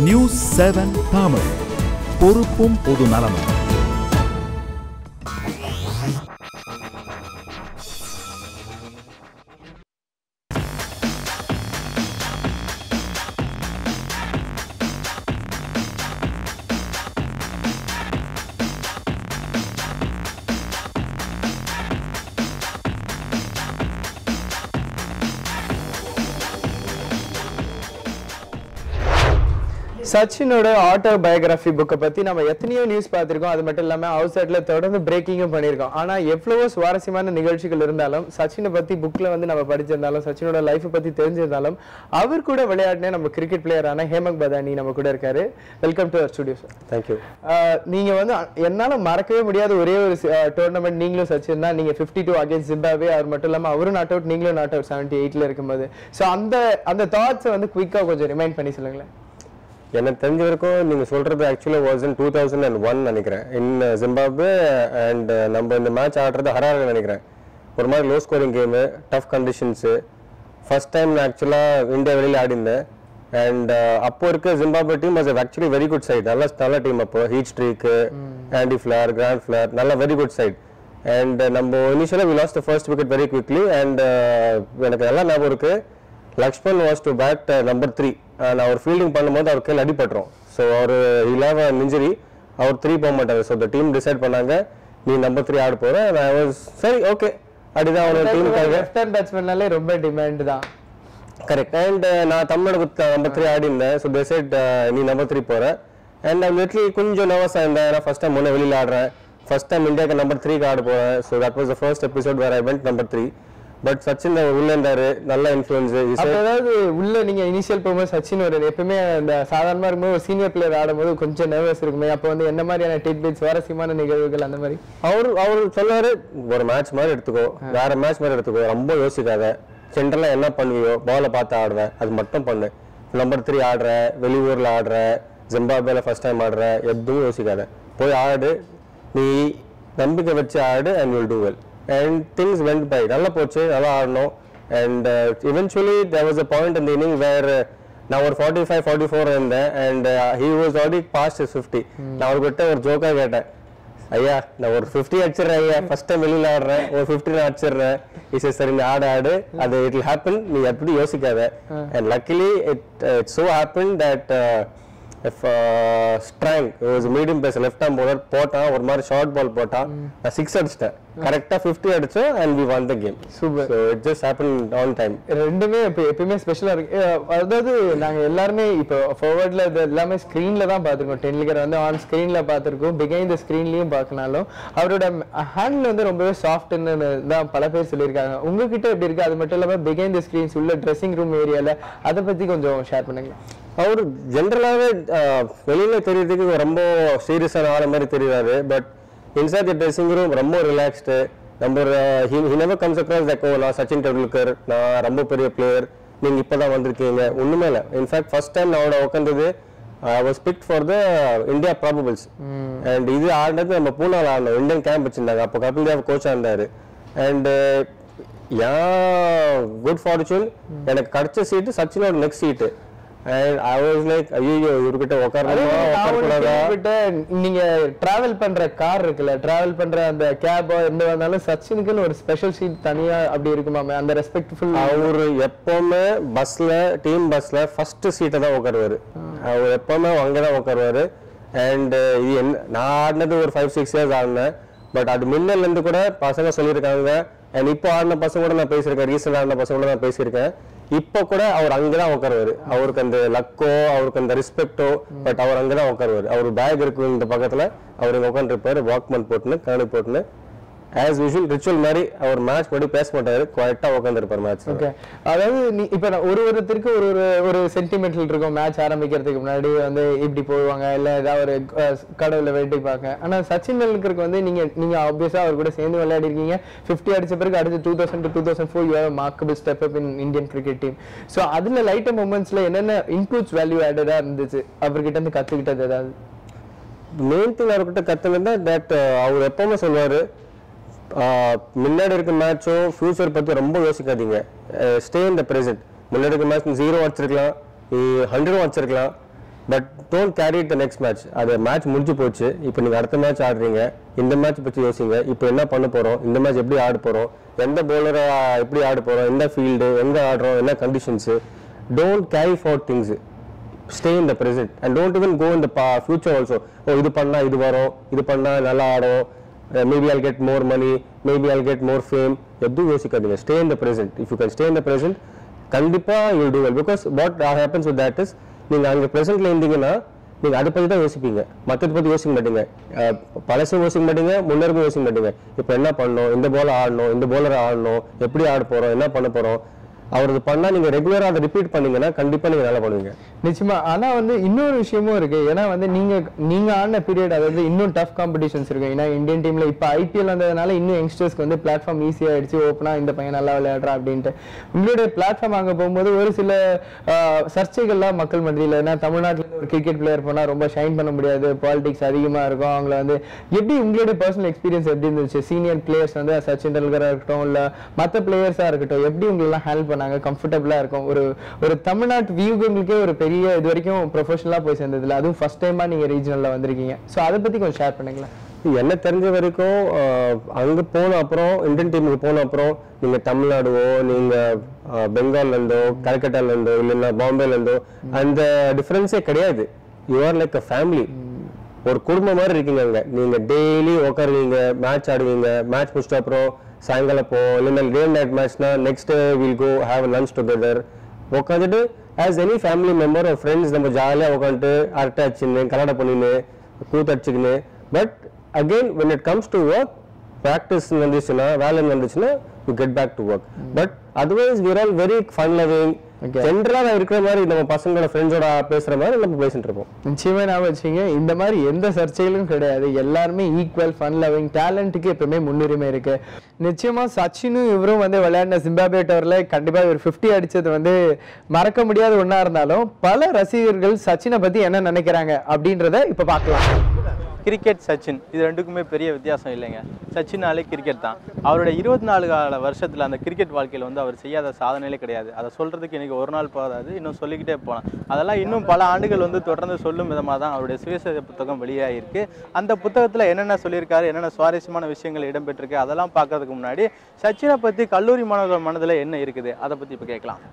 News seven Tamil பொறுப்பும் பொது நலமும் சச்சினோட ஆட்டோ பயோகிராஃபி புக்கை பத்தி நம்ம எத்தனையோ நியூஸ் பார்த்திருக்கோம் அது மட்டும் இல்லாம ஹவுஸ் சைட்ல தொடர்ந்து பிரேக்கிங்கும் பண்ணியிருக்கோம் ஆனா எவ்வளவோ சுவாரஸ்யமான நிகழ்ச்சிகள் இருந்தாலும் சச்சினை பத்தி புக்ல வந்து நம்ம படிச்சிருந்தாலும் சச்சினோட லைஃப் பத்தி தெரிஞ்சிருந்தாலும் அவர் கூட விளையாடின நம்ம கிரிக்கெட் பிளேயரான ஹேமக் பதானி நம்ம கூட இருக்காரு வெல்கம் டு அவர் ஸ்டுடியோ சார் தேங்க்யூ நீங்க வந்து அ- என்னால மறக்கவே முடியாத ஒரே ஒரு டோர்னமெண்ட் நீங்களும் சச்சின் தான் நீங்க 52 டூ அகேன்ஸ்ட் ஜிம்பாவே அவர் மட்டும் இல்லாம அவரும் நாட் அவுட் நீங்களும் நாட் அவுட் செவன்டி எயிட்ல இருக்கும்போது சோ அந்த அந்த தாட்ஸை வந்து குயிக்கா கொஞ்சம் ரிமைண்ட் பண்ணி சொல்லுங்களேன் எனக்கு தெரிஞ்ச வரைக்கும் நீங்க சொல்றது ஆக்சுவலாக was in two thousand and one நினைக்கிறேன் இன் ஜிம்பாப்வே அண்ட் நம்ம இந்த மேட்ச் ஆடுறது ஹராரே நினைக்கிறேன் ஒரு மாதிரி low scoring game tough conditions first time நான் ஆக்சுவலாக இந்தியா வெளியில் ஆடிருந்தேன் அண்ட் அப்போ இருக்க Zimbabwe team was actually very good side நல்ல நல்ல டீம் அப்போ Heath Streak Andy Flower Grant Flower நல்ல வெரி குட் சைட் அண்ட் நம்ம இனிஷியலாக we lost first wicket very quickly and எனக்கு நல்லா ஞாபகம் இருக்கு Laxman was to bat number three நான் அவர் ஃபீல்டிங் பண்ணும்போது அவர் கையில் அடிபட்டுரும் ஸோ அவர் இல்லாம இன்ஜுரி அவர் த்ரீ போக மாட்டார் ஸோ த டீம் டிசைட் பண்ணாங்க நீ நம்பர் த்ரீ ஆட போற நான் was சரி ஓகே அப்படிதான் அவனோட டீமுக்காக லெஃப்ட் ஹேண்ட் பேட்ஸ்மேன்னாலே ரொம்ப டிமாண்ட் தான் கரெக்ட் அண்ட் நான் தமிழ்நாடு நம்பர் த்ரீ ஆடி இருந்தேன் ஸோ டிசைட் நீ நம்பர் த்ரீ போற அண்ட் ஐம் லிட்லி கொஞ்சம் நர்வஸாக இருந்தேன் ஏன்னா ஃபர்ஸ்ட் டைம் முன்னே வெளியில் ஆடுறேன் ஃபர்ஸ்ட் டைம் இந்தியாவுக்கு நம்பர் த்ரீக்கு ஆட போறேன் so that was the first episode where I went number three but Sachin அவர் உள்ள இருந்தாரு நல்ல இன்ஃப்ளூயன்ஸ் அப்ப ஏதாவது உள்ள நீங்க இனிஷியல் போகும்போது சச்சின் ஒரு எப்பவுமே அந்த சாதாரணமா இருக்கும்போது ஒரு சீனியர் பிளேயர் ஆடும்போது கொஞ்சம் நர்வஸ் இருக்குமே அப்ப வந்து என்ன மாதிரியான டிட்பிட் சுவாரஸ்யமான நிகழ்வுகள் அந்த மாதிரி அவர் அவர் சொன்னாரு ஒரு மேட்ச் மாதிரி எடுத்துக்கோ வேற மேட்ச் மாதிரி எடுத்துக்கோ ரொம்ப யோசிக்காத சென்டர்ல என்ன பண்ணுவியோ பாலை பார்த்து ஆடுவேன் அது மட்டும் பண்ணு நம்பர் த்ரீ ஆடுற வெளியூர்ல ஆடுற ஜிம்பாப்வேல ஃபர்ஸ்ட் டைம் ஆடுற எதுவும் யோசிக்காத போய் ஆடு நீ நம்பிக்கை வச்சு ஆடு and will do well and things went by நல்லா போச்சு நல்லா ஆடணும் and eventually there was a point இந்த இன்னிங் வேர் நான் ஒரு ஃபார்ட்டி ஃபைவ் ஃபார்ட்டி ஃபோர் இருந்தேன் and he was already past fifty நான் அவர்கிட்ட ஒரு ஜோக்காக கேட்டேன் ஐயா நான் ஒரு 50 அடிச்சிடுறேன் ஐயா ஃபர்ஸ்ட் டைம் வெளியில ஆடுறேன் ஒரு 50 நான் அடிச்சிடுறேன் இஸ் சரி நீ ஆடு ஆடு அது இட் will happen நீ எப்படி யோசிக்காத and luckily it it so happened that uh, if uh, strang was medium pace left arm bowler போட்டான் ஒரு மாதிரி ஷார்ட் பால் போட்டான் நான் சிக்ஸ் அடிச்சிட்டேன் கரெக்டா 50 அடிச்சோம் and we won the game Super. so it just happened on time ரெண்டுமே இப்போ எப்பயுமே ஸ்பெஷலா இருக்கு அஹ் அதாவது நாங்க எல்லாருமே இப்போ ஃபார்வர்ட்ல இது எல்லாமே ஸ்கிரீன்ல தான் பார்த்திருக்கோம் டென்லிகர் வந்து ஆன் ஸ்கிரீன்ல பார்த்திருக்கோம் பிகைண்ட் த ஸ்கிரீன்லயும் பார்க்கனாலும் அவரோட ஹேண்ட்ல வந்து ரொம்பவே சாஃப்ட்னு தான் பல பேர் சொல்லியிருக்காங்க உங்ககிட்ட எப்படி இருக்கு அது மட்டும் இல்லாம பிகைண்ட் த ஸ்கிரீன்ஸ் உள்ள ட்ரெஸ்ஸிங் ரூம் ஏரியால அதை பத்தி கொஞ்சம் ஷேர் பண்ணுங்க அவர் ஜென்ரலாகவே வெளியில தெரியறதுக்கு ரொம்ப சீரியஸான ஆள மாதிரி தெரியுறாரு but inside the dressing room ரொம்ப ரிலாக்ஸ்டு நம்ம he never comes across like oh நான் சச்சின் டெண்டுல்கர் நான் ரொம்ப பெரிய பிளேயர் நீங்க இப்பதான் வந்திருக்கீங்க ஒண்ணுமே இல்லை இன்ஃபேக்ட் ஃபர்ஸ்ட் டைம் நான் அவட உட்காந்தது I was picked for the India probables and இது ஆடினது நம்ம பூனால ஆடணும் இந்தியன் கேம்ப் வச்சிருந்தாங்க அப்போ கபில் தேவ் கோச்சா இருந்தாரு அண்ட் ஏன் குட் ஃபார்ச்சூன் எனக்கு கிடைச்ச சீட்டு சச்சினோட next seat and I was like ஐயோ இவர்கிட்ட அதே உட்காரணுமா மாதிரி நான் ஒண்ணு உட்காரக்கூடாதா கேள்விப்பட்டேன், நீங்க டிராவல் பண்ற கார் இருக்குல்ல டிராவல் பண்ற அந்த கேபோ எந்த வந்தாலும் சச்சினுக்குன்னு ஒரு ஸ்பெஷல் சீட் தனியா அப்படி இருக்குமாமே அந்த ரெஸ்பெக்ட்ஃபுல் அவரு எப்பவுமே பஸ்ல டீம் பஸ்ல ஃபர்ஸ்ட் சீட்டை தான் உட்காருவாரு அவர் எப்பவுமே அங்கதான் உட்காருவாரு அண்ட் இது என்ன நான் ஆடினது ஒரு ஃபைவ் சிக்ஸ் இயர்ஸ் ஆடினேன் பட் அது முன்னல்ல இருந்து கூட பசங்க சொல்லியிருக்காங்க அண்ட் இப்போ ஆடின பசங்க கூட நான் பேசியிருக்கேன் ரீசெண்ட் ஆடின பசங்க கூட நான் பேசியிருக்கேன் இப்போ கூட அவர் அங்கதான் உட்காருவாரு அவருக்கு அந்த லக்கோ அவருக்கு அந்த ரெஸ்பெக்டோ பட் அவர் அங்கதான் உட்காருவாரு அவர் பேக் இருக்கு இந்த பக்கத்துல அவர் இங்க உட்காந்துருப்பாரு வாக்மேன் போட்டுன்னு கண்ணு போட்டுன்னு ஆஸ் யூஷுவல் ரிச்சுவல் மாதிரி அவர் மேட்ச் படி பேச மாட்டாரு குவாய்ட்டா உட்காந்துருப்பார் மேட்ச் ஓகே அதாவது நீ இப்ப நான் ஒரு ஒருத்தருக்கு ஒரு ஒரு ஒரு சென்டிமெண்டல் இருக்கும் மேட்ச் ஆரம்பிக்கிறதுக்கு முன்னாடி வந்து இப்படி போவாங்க இல்ல ஏதாவது ஒரு அஹ், கடவுளை வேண்டிப்பாங்க ஆனா சச்சின் டெண்டுல்கருக்கு வந்து நீங்க நீங்க ஆப்வியஸா அவர் கூட சேர்ந்து விளையாடி இருக்கீங்க 50 அடிச்ச பிறகு அடுத்து two thousand two thousand four remarkable step up in Indian cricket team so அதுல லைட் மூமெண்ட்ஸ்ல என்னென்ன இன்புட்ஸ் வேல்யூ ஆடடா இருந்துச்சு அவர்கிட்ட இருந்து கத்துக்கிட்டது ஏதாவது மெயின் திங் அவர்கிட்ட கத்துனது தட் அவர் எப்பவுமே சொல்லுவாரு ஆஹ், முன்னாடி இருக்க மேட்சும் ஃபியூச்சர் பத்தி ரொம்ப யோசிக்காதீங்க ஸ்டே இன் த பிரசன்ட் முன்னாடி இருக்க மேட்ச் ஜீரோ அடிச்சிருக்கலாம் ஹண்ட்ரடும் அடிச்சிருக்கலாம் but don't carry the next match அது மேட்ச் முடிஞ்சு போச்சு இப்போ நீங்கள் அடுத்த மேட்ச் ஆடுறீங்க இந்த மேட்ச் பற்றி யோசிங்க இப்போ என்ன பண்ண போகிறோம் இந்த மேட்ச் எப்படி ஆட போகிறோம் எந்த பவுலரை எப்படி ஆட போகிறோம் எந்த ஃபீல்டு எங்கே ஆடுறோம் என்ன conditions don't carry for things stay in the present and don't even go in the future also ஓ இது பண்ணா இது வரும் இது பண்ணா நல்லா ஆடும் maybe I'll get more money maybe I'll get more fame எதுவும் யோசிக்காதீங்க stay in the present if you can stay in the present கண்டிப்பா you do well because what happens with that is நீங்க அங்க பிரசன்ட்ல இருந்தீங்கன்னா நீங்க அதை பத்தி தான் யோசிப்பீங்க மத்தத பத்தி யோசிக்க மாட்டீங்க அஹ், பழசும் யோசிக்க மாட்டீங்க முன்னருக்கும் யோசிக்க மாட்டீங்க இப்போ என்ன பண்ணணும் இந்த போல ஆடணும் இந்த போலர் ஆடணும் எப்படி ஆட போறோம் என்ன பண்ண போறோம் அவர் இது பண்ணா நீங்க ரெகுலரா அதை ரிப்பீட் பண்ணீங்கன்னா கண்டிப்பா நீங்க நல்லா பண்ணுவீங்க நிச்சயமா ஆனா வந்து இன்னொரு விஷயமும் இருக்கு ஏன்னா வந்து நீங்க நீங்க ஆடின பீரியட் அதாவது இன்னும் டஃப் காம்படிஷன்ஸ் இருக்கு ஏன்னா இந்தியன் டீம்ல இப்ப ஐபிஎல் வந்ததுனால இன்னும் யங்ஸ்டர்ஸ்க்கு வந்து பிளாட்ஃபார்ம் ஈஸியா ஆயிடுச்சு ஓப்பனா இந்த பையன் நல்லா விளையாடுறா அப்படின்ட்டு உங்களுடைய பிளாட்ஃபார்ம் அங்க போகும்போது ஒரு சில ஆஹ், சர்ச்சைகள்லாம் மக்கள் மத்தியில ஏன்னா தமிழ்நாட்டுல இருந்து ஒரு கிரிக்கெட் பிளேயர் போனா ரொம்ப ஷைன் பண்ண முடியாது பாலிடிக்ஸ் அதிகமா இருக்கும் அவங்கள வந்து எப்படி உங்களுடைய பர்சனல் எக்ஸ்பீரியன்ஸ் எப்படி இருந்துச்சு சீனியர் பிளேயர்ஸ் வந்து சச்சின் டெண்டுல்கரா இருக்கட்டும் இல்ல மத்த பிளேயர்ஸா இருக்கட்டும் எப்படி உங்களெல்லாம் ஹேண்டில் பண்ணாங்க கம்ஃபர்டபுளா இருக்கும் ஒரு ஒரு தமிழ்நாட்டு வியூகங்களுக்கே ஒரு பெரிய இது வரைக்கும் ப்ரொஃபஷனலா போய் சேர்ந்ததுல அதுவும் ஃபர்ஸ்ட் டைமா நீங்க ரீஜனல்ல வந்திருக்கீங்க சோ அதை பத்தி கொஞ்சம் ஷேர் பண்ணுங்களேன் என்ன தெரிஞ்ச வரைக்கும் ஆஹ், அங்க போன அப்புறம் இந்தியன் டீமுக்கு போன அப்புறம் நீங்க தமிழ்நாடுவோ நீங்க ஆஹ், பெங்கால்ல இருந்தோ கல்கட்டால இருந்தோ இல்லைன்னா பாம்பேல இருந்தோ அந்த டிஃபரன்ஸே கிடையாது you are like a family ஒரு குடும்பம் மாதிரி இருக்கீங்க அங்க நீங்க டெய்லி உட்காருவீங்க மேட்ச் ஆடுவீங்க மேட்ச் முடிச்சிட்ட அப்புறம் சாயங்காலம் போ இல்லைன்னா டே நைட் மேட்ச்னா next will go have lunch together உட்காந்துட்டு as any family member friends நம்ம ஜாலியாக உட்காந்துட்டு அரட்டை அடிச்சுன்னு கலாட பண்ணின்னு கூத்தடிச்சுக்கின்னு but again when it comes to work practice வந்துச்சுன்னா வேலை வந்துச்சுன்னா you get back to work but otherwise we're all very fun loving ஜென்ரலாக இருக்கிற மாதிரி நம்ம பசங்களோட ஃப்ரெண்ட்ஸோட பேசுற மாதிரி நம்ம பேசிட்டு இருப்போம் நிச்சயமா ஞாபகம் வச்சுங்க இந்த மாதிரி எந்த சர்ச்சைகளும் கிடையாது எல்லாருமே ஈக்குவல் ஃபன் லவிங் டேலண்ட்டுக்கு எப்பவுமே முன்னுரிமை இருக்கு நிச்சயமா சச்சினும் இவரும் வந்து விளையாடின ஜிம்பாபே டவர்ல கண்டிப்பா இவர் 50 அடிச்சது வந்து மறக்க முடியாத ஒண்ணா இருந்தாலும் பல ரசிகர்கள் சச்சினை பத்தி என்ன நினைக்கிறாங்க அப்படின்றத இப்ப பார்க்கலாம் கிரிக்கெட் சச்சின் இது ரெண்டுக்குமே பெரிய வித்தியாசம் இல்லைங்க சச்சினாலே கிரிக்கெட் தான் அவருடைய இருபத்தி நாலு கால வருஷத்தில் அந்த கிரிக்கெட் வாழ்க்கையில் வந்து அவர் செய்யாத சாதனையிலே கிடையாது அதை சொல்கிறதுக்கு இன்றைக்கி ஒரு நாள் போதாது இன்னும் சொல்லிக்கிட்டே போகலாம் அதெல்லாம் இன்னும் பல ஆண்டுகள் வந்து தொடர்ந்து சொல்லும் விதமாக தான் அவருடைய சுயசரிதை புத்தகம் வெளியாகிருக்கு அந்த புத்தகத்தில் என்னென்ன சொல்லியிருக்காரு என்னென்ன சுவாரஸ்யமான விஷயங்கள் இடம்பெற்றிருக்கு அதெல்லாம் பார்க்கறதுக்கு முன்னாடி சச்சினை பற்றி கல்லூரி மாணவர்கள் மனதில் என்ன இருக்குது அதை பற்றி இப்போ கேட்கலாம்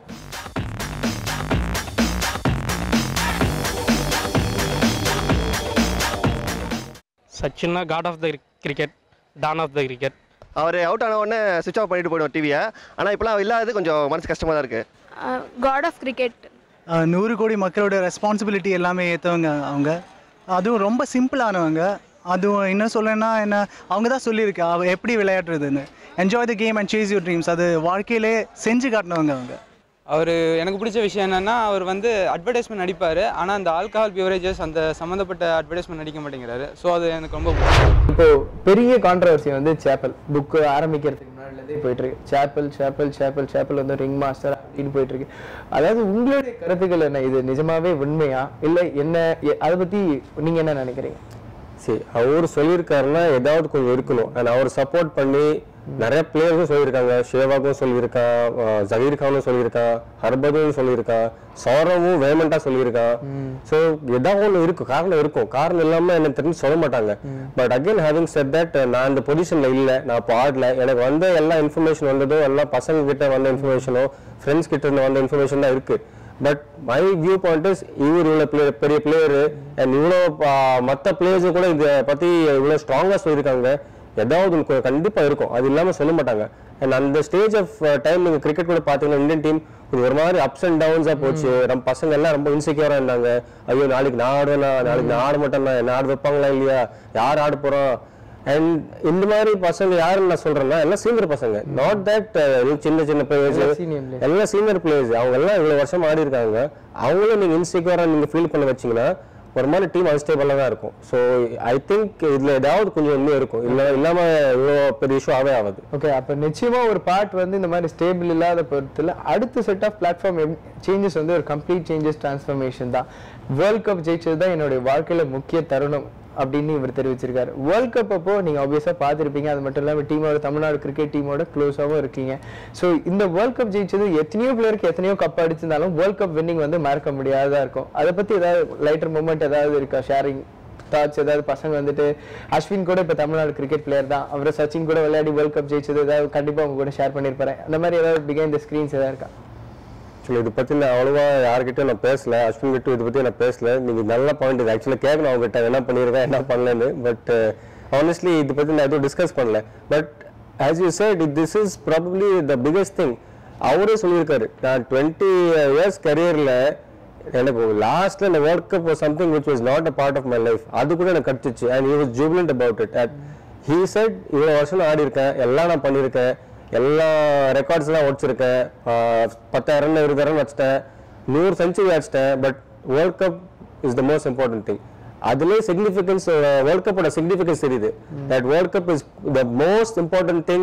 சச்சின்னா god of the cricket don of the cricket அவர் அவுட் ஆன உடனே சுவிச் ஆஃப் பண்ணிட்டு போயிடுவோம் டிவியை ஆனால் இப்போலாம் இல்லாதது கொஞ்சம் மனசு கஷ்டமாக தான் இருக்குது காட் ஆஃப் கிரிக்கெட் ஆஹ் நூறு கோடி மக்களோட ரெஸ்பான்சிபிலிட்டி எல்லாமே ஏற்றவங்க அவங்க அதுவும் ரொம்ப சிம்பிளானவங்க அதுவும் என்ன சொல்லணும்னா என்ன அவங்க தான் சொல்லியிருக்கு அவ எப்படி விளையாடுறதுன்னு enjoy the game and chase your dreams அது வாழ்க்கையிலே செஞ்சு காட்டினவங்க அவங்க அவர் எனக்கு பிடிச்ச விஷயம் என்னன்னா அவர் வந்து அட்வர்டைஸ்மெண்ட் நடிப்பார் ஆனால் அந்த ஆல்கஹால் பிவரேஜஸ் அந்த சம்மந்தப்பட்ட அட்வர்டைஸ்மெண்ட் நடிக்க மாட்டேங்கிறாரு ஸோ அது எனக்கு ரொம்ப பிடிக்கும் இப்போ பெரிய கான்ட்ரவர்சி வந்து சேப்பல் புக் ஆரம்பிக்கிறதுக்கு முன்னாடிலேருந்தே போயிட்டு இருக்கு சேப்பல் சேப்பல் சேப்பல் சேப்பல் வந்து ரிங் மாஸ்டர் அப்படின்னு போயிட்டு இருக்கு அதாவது உங்களுடைய கருத்துக்கள் என்ன இது நிஜமாவே உண்மையா இல்ல என்ன எ- அதை பத்தி நீங்க என்ன நினைக்கிறீங்க சரி அவர் சொல்லியிருக்காருன்னா ஏதாவது கொஞ்சம் இருக்கணும் அண்ட் அவர் சப்போர்ட் பண்ணி நிறைய பிளேயர்ஸும் சொல்லியிருக்காங்க ஷேவாக்கும் சொல்லியிருக்கான் அஹ் ஜஹீர் கானும் சொல்லியிருக்கான் ஹர்பதும் சொல்லியிருக்கான் சௌரவும் வேமெண்டா சொல்லியிருக்கான் ஸோ ஏதாவது ஒன்று இருக்கும் காரணம் இருக்கும் காரணம் இல்லாம எனக்கு தெரிஞ்சு சொல்ல மாட்டாங்க but again having said that நான் இந்த பொசிஷன்ல இல்லை நான் இப்போ ஆடல எனக்கு வந்த எல்லா இன்ஃபர்மேஷன் வந்ததும் எல்லாம் பசங்க கிட்ட வந்த இன்ஃபர்மேஷனோ ஃப்ரெண்ட்ஸ் கிட்ட இருந்து வந்த இன்ஃபர்மேஷன் தான் இருக்கு but my view point is இவர் இவ்வளோ பிளேயர் பெரிய பிளேயரு அண்ட் இவ்வளோ மற்ற பிளேயர்ஸும் கூட இதை பற்றி இவ்வளோ ஸ்ட்ராங்காக சொல்லியிருக்காங்க ஏதாவது ஒன்று கொ- கண்டிப்பா இருக்கும் அது இல்லாமல் சொல்ல மாட்டாங்க அண்ட் அந்த ஸ்டேஜ் ஆஃப் டைம் நீங்கள் கிரிக்கெட் கூட பார்த்தீங்கன்னா இந்தியன் டீம் ஒரு மாதிரி அப்ஸ் அண்ட் டவுன்ஸாக போச்சு நம்ம பசங்க எல்லாம் ரொம்ப இன்செக்யூராக இருந்தாங்க ஐயோ நாளைக்கு நான் ஆடுவேனா நாளைக்கு நான் ஆட மாட்டேன்னா என்ன ஆட வைப்பாங்களா இல்லையா யார் ஆட போகிறோம் அண்ட் இந்த மாதிரி பசங்க யாருன்னு நான் சொல்றேன்னா எல்லாம் சீனியர் பசங்க நாட் தட் சின்ன சின்ன பிளேயர்ஸ் senior players. எல்லாம் சீனியர் பிளேயர்ஸ் அவங்க எல்லாம் இவ்வளவு வருஷம் ஆடி இருக்காங்க அவங்களும் நீங்க இன்செக்யூரா நீங்க ஃபீல் பண்ண வச்சீங்கன்னா ஒரு மாதிரி டீம் அன்ஸ்டேபிளாக தான் இருக்கும் ஸோ ஐ திங்க் இதுல ஏதாவது கொஞ்சம் இன்னும் இருக்கும் இல்ல இல்லாம இவ்வளோ பெரிய இஷ்யூ ஆகவே ஆகாது ஓகே அப்ப நிச்சயமா ஒரு பார்ட் வந்து இந்த மாதிரி ஸ்டேபிள் இல்லாத பொறுத்துல அடுத்த செட் ஆஃப் பிளாட்ஃபார்ம் சேஞ்சஸ் வந்து ஒரு கம்ப்ளீட் சேஞ்சஸ் டிரான்ஸ்ஃபர்மேஷன் தான் வேர்ல்ட் கப் ஜெயிச்சது தான் என்னுடைய வாழ்க்கையில முக்கிய தருணம் அப்படின்னு இவர் தெரிவிச்சிருக்காரு வேர்ல்ட் கப் அப்போ நீங்க ஆப்வியஸா பார்த்துருப்பீங்க அது மட்டும் இல்லாம டீமோட தமிழ்நாடு கிரிக்கெட் டீமோட க்ளோஸாகவும் இருக்கீங்க ஸோ இந்த வேர்ல்ட் கப் ஜெயிச்சது எத்தனையோ பிளேயருக்கு எத்தனையோ கப் அடிச்சிருந்தாலும் வேர்ல்ட் கப் வின்னிங் வந்து மறக்க முடியாததா இருக்கும் அதை பத்தி ஏதாவது லைட்டர் மூமெண்ட் ஏதாவது இருக்கா ஷேரிங் தாட்ஸ் ஏதாவது பசங்க வந்துட்டு அஸ்வின் கூட இப்போ தமிழ்நாடு கிரிக்கெட் பிளேயர் தான் அவர் சச்சின் கூட விளையாடி வேர்ல்ட் கப் ஜெயிச்சது ஏதாவது கண்டிப்பா உங்க கூட ஷேர் பண்ணியிருப்பாரு அந்த மாதிரி ஏதாவது பிகைன் த ஸ்க்ரீன்ஸ் ஏதாவது இருக்கா ஆக்சுவலி இது பத்தி நான் அவ்வளவா யார்கிட்டயும் நான் பேசல அஸ்வின் கிட்ட இது பத்தி நான் பேசல நீங்க நல்ல பாயிண்ட் இது ஆக்சுவலா கேட்கணும் அவங்க கிட்ட என்ன பண்ணிருக்கேன் என்ன பண்ணலன்னு பட் ஆனஸ்ட்லி இது பத்தி நான் எதுவும் டிஸ்கஸ் பண்ணல but as you said this is probably the biggest thing அவரே சொல்லியிருக்காரு நான் டுவெண்ட்டி இயர்ஸ் கரியர்ல எனக்கு லாஸ்ட்ல இந்த world cup something which was not a part of my life அது கூட எனக்கு கிடைச்சிச்சு and he was jubilant about it at he said இவ்வளோ வருஷம் நான் ஆடி இருக்கேன் எல்லாம் நான் பண்ணியிருக்கேன் எல்லா ரெக்கார்ட்ஸ் எல்லாம் உடச்சிருக்கேன் பத்தாயிரம் இருபதாயிரம் வச்சிட்டேன் நூறு செஞ்சுரி அடிச்சிட்டேன் but world cup is the most important thing அதுலேயே சிக்னிஃபிகன்ஸ் வேர்ல்ட் கப்போட சிக்னிஃபிகன்ஸ் தெரியுது that world cup is the most important thing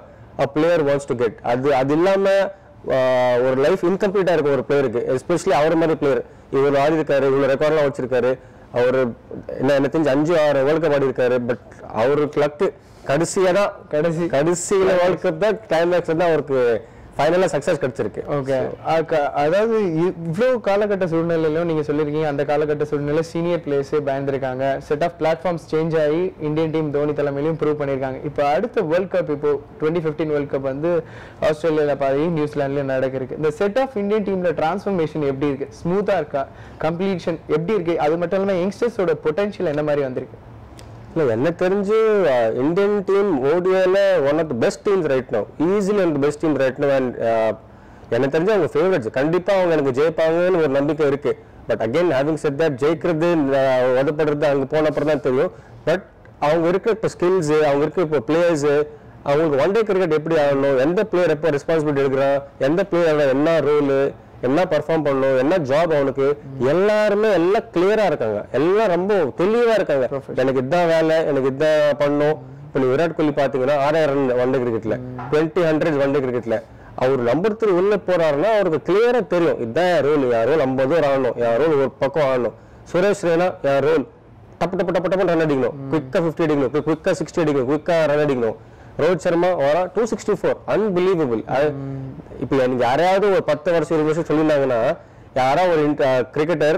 a player wants to get அது அது இல்லாம ஆஹ், ஒரு லைஃப் இன்கம்ப்ளீட்டா இருக்கும் ஒரு பிளேயருக்கு எஸ்பெஷலி அவர் மாதிரி பிளேயர் இவர் ஆடி இருக்காரு இவ்வளவு ரெக்கார்ட்லாம் வச்சிருக்காரு அவர் என்ன என்ன தெரிஞ்சு அஞ்சு ஆறு வேர்ல்ட் கப் ஆடி இருக்காரு பட் அவருக்கு லக்கு கடைசியா தான் கடைசி கடைசியில வேர்ல்ட் கப் தான் கிளைமேக்ஸ் தான் அவருக்கு ஃபைனலா சக்சஸ் கிடைச்சிருக்கு ஓகே அதாவது இ- இவ்ளோ காலகட்ட சூழ்நிலையிலும் நீங்க சொல்லிருக்கீங்க அந்த காலகட்ட சூழ்நிலை சீனியர் பிளேயர்ஸே பயந்துருக்காங்க செட் ஆஃப் பிளாட்ஃபார்ம்ஸ் சேஞ்ச் ஆகி இந்தியன் டீம் தோனி தலைமையிலும் ப்ரூவ் பண்ணிருக்காங்க இப்போ அடுத்த வேர்ல்ட் கப் இப்போ டுவெண்ட்டி ஃபிஃப்டீன் வேர்ல்ட் கப் வந்து ஆஸ்திரேலியால பாதி நியூசிலாந்துலயும் நடக்க இருக்கு இந்த செட் ஆஃப் இந்தியன் டீம்ல டிரான்ஸ்ஃபர்மேஷன் எப்படி இருக்கு ஸ்மூத்தா இருக்கா கம்ப்ளீஷன் எப்படி இருக்கு அது மட்டும் இல்லாம யங்ஸ்டர்ஸோட பொட்டன்ஷியல் என்ன மாதிரி வந்திருக்கு இல்ல என்ன தெரிஞ்சு இந்தியன் டீம் ஓடிஐல one of the best teams right no easily one best team right no and எனக்கு தெரிஞ்சு அவங்க ஃபேவரட்ஸ் கண்டிப்பா அவங்க எனக்கு ஜெயிப்பாங்கன்னு ஒரு நம்பிக்கை இருக்கு but again having said that ஜெயிக்கிறது uh, உதப்படுறது அங்க போன அப்புறம் தான் தெரியும் பட் அவங்க இருக்க இப்போ ஸ்கில்ஸ் அவங்க இருக்க இப்போ பிளேயர்ஸ் அவங்களுக்கு ஒன் டே கிரிக்கெட் எப்படி ஆடணும் எந்த பிளேயர் எப்போ ரெஸ்பான்சிபிலிட்டி எடுக்கிறான் எந்த பிளேயர் என்ன ரோலு என்ன பர்ஃபார்ம் பண்ணணும் என்ன ஜாப் அவனுக்கு எல்லாருமே எல்லாம் கிளியரா இருக்காங்க எல்லாம் ரொம்ப தெளிவா இருக்காங்க எனக்கு இதான் வேலை எனக்கு இதான் பண்ணணும் இப்போ நீ விராட் கோலி பாத்தீங்கன்னா ஆறாயிரம் ரன் ஒன் டே கிரிக்கெட்ல டுவெண்ட்டி ஹண்ட்ரட் ஒன் டே கிரிக்கெட்ல அவர் நம்பர் த்ரீ உள்ள போறாருன்னா அவருக்கு கிளியரா தெரியும் இதான் என் ரோல் என் ரோல் ஐம்பது ஓவர் ஆடணும் என் ரோல் ஒரு பக்கம் ஆடணும் சுரேஷ் ரெய்னா என் ரோல் டப்பு டப்பு டப்பு டப்பு ரன் அடிக்கணும் குயிக்கா ஃபிஃப்டி அடிக்கணும் குயிக்கா சிக்ஸ்டி அடிக்கணும் குயிக்கா ரன் அடிக்கணும் ரோஹித் சர்மா வரா டூ சிக்ஸ்டி ஃபோர் அன்பிலீவபிள் இப்போ எனக்கு யாரையாவது ஒரு பத்து வருஷம் இருபது வருஷம் சொல்லியிருந்தாங்கன்னா யாரா ஒரு கிரிக்கெட்டர்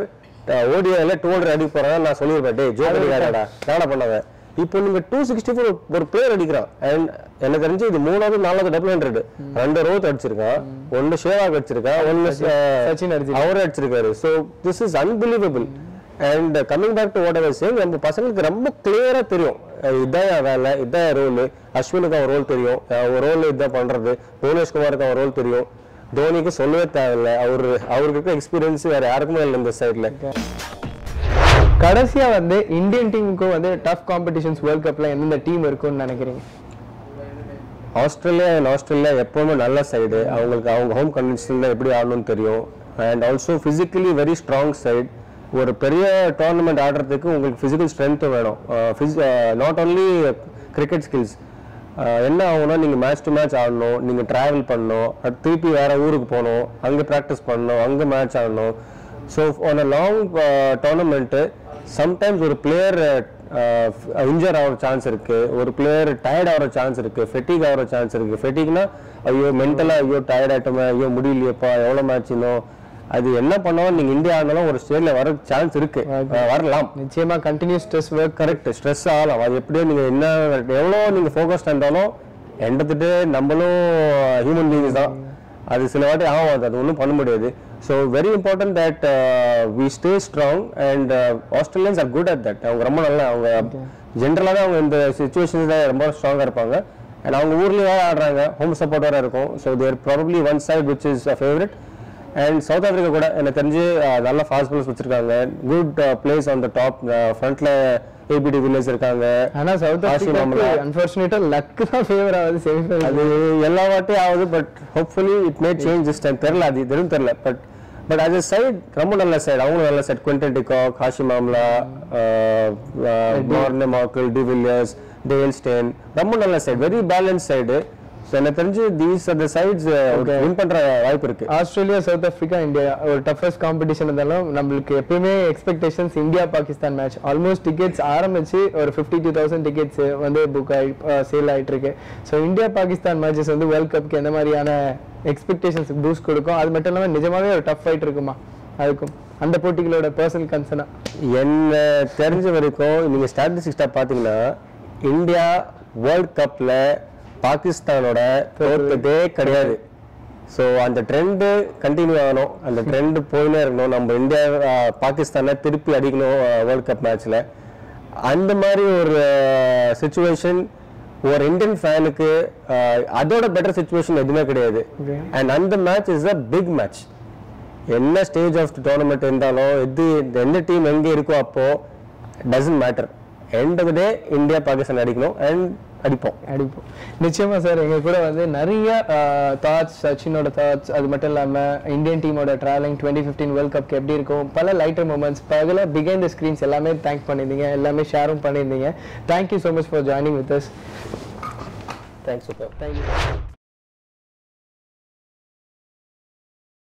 ஓடிஐல டூ ஹண்ட்ரட் அடிக்க போறாங்க நான் சொல்லியிருப்பேன் டே ஜோ அடிக்காடா நானா பண்ணாங்க இப்போ நீங்க டூ சிக்ஸ்டி ஃபோர் ஒரு பிளேயர் அடிக்கிறான் அண்ட் எனக்கு தெரிஞ்சு இது மூணாவது நாலாவது டபுள் ஹண்ட்ரட் ரெண்டு ரோத் அடிச்சிருக்கான் ஒன்னு ஷேவாக் அடிச்சிருக்கான் ஒன்னு சச்சின் அடிச்சிருக்கான். அவர் அடிச்சிருக்காரு so this is unbelievable and coming back to whatever same நம்ம பசங்களுக்கு ரொம்ப கிளியரா தெரியும் அஹ் இதான் என் வேலை இதான் ரோல் அஸ்வினுக்கு அவன் ரோல் தெரியும் ஒரு ரோல் இதான் பண்றது புவனேஷ்குமாருக்கு அவன் ரோல் தெரியும் தோனிக்கு சொல்லவே தேவையில்ல அவர் அவருக்கு இருக்க எக்ஸ்பீரியன்ஸ் வேற யாருக்குமே இல்லை இந்த சைட்ல கடைசியா வந்து இந்தியன் டீமுக்கும் வந்து டஃப் காம்படிஷன்ஸ் வேர்ல்ட் கப்ல எந்தெந்த டீம் இருக்கும்னு நினைக்கிறீங்க ஆஸ்திரேலியா அண்ட் ஆஸ்திரேலியா எப்பவுமே நல்ல சைடு அவங்களுக்கு அவங்க ஹோம் கண்டிஷன்ல எப்படி ஆடணும்னு தெரியும் and also physically very strong side ஒரு பெரிய டோர்னமெண்ட் ஆடுறதுக்கு உங்களுக்கு ஃபிசிக்கல் ஸ்ட்ரென்த்தும் வேணும் நாட் ஓன்லி கிரிக்கெட் ஸ்கில்ஸ் என்ன ஆகும்னா நீங்கள் மேட்ச் டு மேட்ச் ஆடணும் நீங்கள் ட்ராவல் பண்ணணும் அது திருப்பி வேற ஊருக்கு போகணும் அங்கே ப்ராக்டிஸ் பண்ணணும் அங்கே மேட்ச் ஆடணும் so on a long tournament sometimes ஒரு பிளேயர் இன்ஜர் ஆகிற சான்ஸ் இருக்கு ஒரு பிளேயர் டயர்ட் ஆகிற சான்ஸ் இருக்கு ஃபெட்டிக் ஆகிற சான்ஸ் இருக்கு ஃபெட்டிக்னா ஐயோ மென்டலா ஐயோ டயர்ட் ஆயிட்டோமே ஐயோ முடியலையேப்பா எவ்வளோ மேட்ச் இன்னும் அது என்ன பண்ணாலும் நீங்க இந்தியா ஆனாலும் ஒரு ஸ்டேட்ல வர சான்ஸ் இருக்கு அஹ் வரலாம் நிச்சயமா continuous stress work correct stress ஆகலாம் அது எப்படியோ நீங்க என்ன எவ்வளோ நீங்க ஃபோக்கஸ்ட் இருந்தாலும் எண்டத்துட்டு நம்மளும் ஹியூமன் பீயிங்ஸ் தான் அது சில வாட்டி ஆகாது அது ஒன்றும் பண்ண முடியாது so very important that we stay strong and Australians are good at that அவங்க ரொம்ப நல்லா அவங்க ஜென்ரலாகவே அவங்க இந்த சுச்சுவேஷன்ஸ் ரொம்ப ஸ்ட்ராங்காக இருப்பாங்க அண்ட் அவங்க ஊர்லேயே வேறு ஆடுறாங்க ஹோம் சப்போர்ட் வேறு இருக்கும் so there probably one side which is favourite and South Africa கூட எனக்கு தெரிஞ்சு அஹ், நல்ல ஃபாஸ்ட் பால்ஸ் வச்சிருக்காங்க good players on the top ஃப்ரண்ட்ல ஏபிடி வில்லேஜ் இருக்காங்க ஆனா சவுத் ஆஷிம் ஆப்பிரிக்கா அம்லா. அன்பார்ச்சுனேட்டா லக் தான் ஃபேவர் ஆகுது செமிஃபைனல் அது எல்லா வாட்டியும் ஆகுது but hopefully it may change this time தெரியல அது இதுவும் தெரியல but but as a side ரொம்ப நல்ல சைடு அவங்களும் நல்ல side Quentin de Kock Hashim Amla Morne Morkel de Villiers Dale Steyn ரொம்ப நல்ல side very balance side so so எனக்கு தெரிஞ்சு these are the sides win பண்ற வாய்ப்பு இருக்கு ஆஸ்திரேலியா சவுத் ஆப்பிரிக்கா இந்தியா ஒரு டஃபஸ்ட் காம்படிஷன் இருந்தாலும் நம்மளுக்கு எப்பயுமே expectations India Pakistan match almost tickets ஆரம்பிச்சு ஒரு ஃபிஃப்டி டூ தௌசண்ட் டிக்கெட்ஸ் வந்து புக் ஆகி சேல் ஆயிட்டு இருக்கு ஸோ இந்தியா பாகிஸ்தான் மேட்சஸ் வந்து வேர்ல்ட் கப்க்கு எந்த மாதிரியான எக்ஸ்பெக்டேஷன்ஸ் பூஸ்ட் கொடுக்கும் அது மட்டும் இல்லாமல் நிஜமாவே ஒரு டஃப் ஃபைட் இருக்குமா அதுக்கும் அந்த போட்டிகளோட பர்சனல் கன்சர்னா என்ன தெரிஞ்ச வரைக்கும் நீங்க ஸ்டாட்டிஸ்டிக்ஸா பாத்தீங்கன்னா இந்தியா வேர்ல்ட் கப்ல பாகிஸ்தானோட தோத்ததே கிடையாது ஸோ அந்த ட்ரெண்டு கண்டினியூ ஆகணும் அந்த ட்ரெண்ட் போயினே இருக்கணும் நம்ம இந்தியா ஆஹ், பாகிஸ்தானை திருப்பி அடிக்கணும் வேர்ல்ட் கப் மேட்ச்ல அந்த மாதிரி ஒரு சுச்சுவேஷன் ஒரு இந்தியன் ஃபேனுக்கு அதோட பெட்டர் சுச்சுவேஷன் எதுவுமே கிடையாது அண்ட் அந்த match is a big match என்ன ஸ்டேஜ் ஆஃப் டோர்னமெண்ட் இருந்தாலும் எது எந்த டீம் எங்கே இருக்கோ அப்போ doesn't matter end of day India Pakistan அடிக்கணும் அண்ட் அடிப்போம் அடிப்போம் நிச்சயமா சார் எங்க கூட வந்து நிறைய தாட்ஸ் சச்சினோட தாட்ஸ் அது மட்டும் இல்லாம இந்தியன் டீமோட travelling twenty fifteen world cup எப்படி இருக்கும் பல லைட்டர் மூமெண்ட்ஸ் பல பிகைண்ட் த ஸ்க்ரீன்ஸ் எல்லாமே தேங்க் பண்ணியிருந்தீங்க எல்லாமே ஷேரும் பண்ணியிருந்தீங்க thank you so much for joining with us thanks super thank you